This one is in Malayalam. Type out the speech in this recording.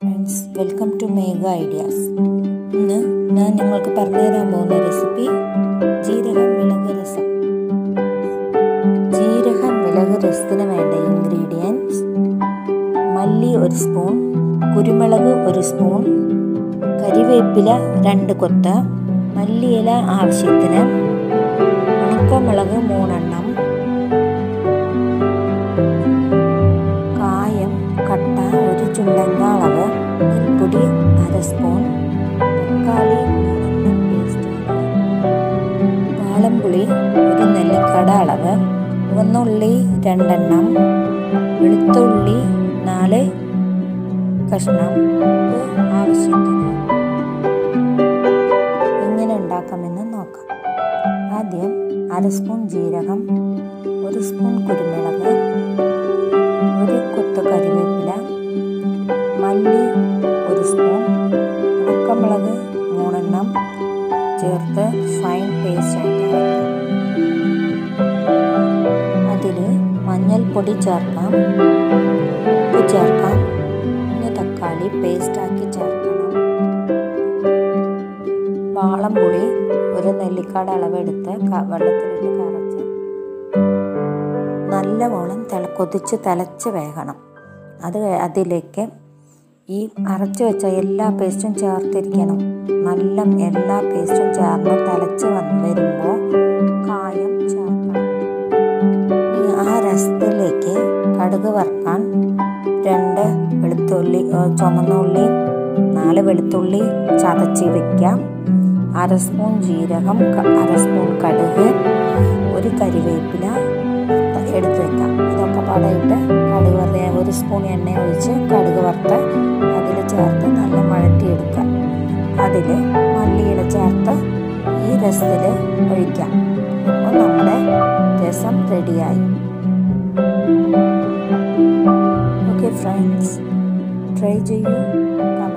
friends welcome to Megha ideas ഇന്ന് ഞാൻ നിങ്ങൾക്ക് പറഞ്ഞുതരാൻ പോകുന്ന റെസിപ്പി ജീരക മിളക് രസം ജീരക മിളക് രസത്തിന് വേണ്ട ഇൻഗ്രീഡിയൻസ് മല്ലി ഒരു സ്പൂൺ കുരുമുളക് ഒരു സ്പൂൺ കരിവേപ്പില രണ്ട് കൊത്ത മല്ലിയില ആവശ്യത്തിന് ഉണക്കമുളക് മൂന്നെണ്ണം കായം കട്ട ഒരു ചുണ്ടങ്ക അളവ് നെൽപ്പൊടി അര സ്പൂൺ തക്കാളി മൂന്നെണ്ണം പേസ്റ്റ് വാളംപുളി ഒരു നെല്ലിക്കട അളവ് ചുവന്നുള്ളി രണ്ടെണ്ണം വെളുത്തുള്ളി നാല് കഷ്ണം ഉപ്പ് ആവശ്യത്തിന് എങ്ങനെ ഉണ്ടാക്കാമെന്ന് നോക്കാം ആദ്യം അര സ്പൂൺ ജീരകം ഒരു സ്പൂൺ കുരുമുളക് ഒരു കൊത്ത് കറിവേപ്പില മല്ലി ഒരു സ്പൂൺ ഉണക്കമുളക് മൂന്നെണ്ണം ചേർത്ത് ഫൈൻ പേസ്റ്റ് ആയിട്ട് അരക്കാം അതിൽ മഞ്ഞൾപ്പൊടി ചേർക്കാം ഉപ്പ് ചേർക്കാം പിന്നെ തക്കാളി പേസ്റ്റാക്കി ചേർക്കണം വാളംപുളി ഒരു നെല്ലിക്കാട് അളവെടുത്ത് വെള്ളത്തിലിട്ട് കറച്ച് നല്ലവണ്ണം തിള കൊതിച്ച് തിളച്ച് വേകണം അത് അതിലേക്ക് ഈ അരച്ച് വെച്ച എല്ലാ പേസ്റ്റും ചേർത്തിരിക്കണം നല്ല എല്ലാ പേസ്റ്റും ചേർന്ന് തിളച്ച് വന്ന് വരുമ്പോൾ കായം ചേർക്കണം ആ രസത്തിലേക്ക് കടുക് വറുക്കാൻ രണ്ട് വെളുത്തുള്ളി ചുമന്ന ഉള്ളി നാല് വെളുത്തുള്ളി ചതച്ച് വയ്ക്കാം അര സ്പൂൺ ജീരകം അര സ്പൂൺ കടുക് ഒരു കരിവേപ്പില എടുത്ത് വെക്കാം ഇതൊക്കെ പാടായിട്ട് കടുക് വറുത്ത ഒരു സ്പൂൺ എണ്ണ ഒഴിച്ച് കടുക് വറുത്ത് അതിൽ ചേർത്ത് നല്ല വഴറ്റിയെടുക്കാം അതിൽ മല്ലിയില ചേർത്ത് ഈ രസത്തിൽ ഒഴിക്കാം അപ്പോൾ നമ്മുടെ രസം റെഡിയായി ഓക്കെ ഫ്രണ്ട്സ് ട്രൈ ചെയ്യൂ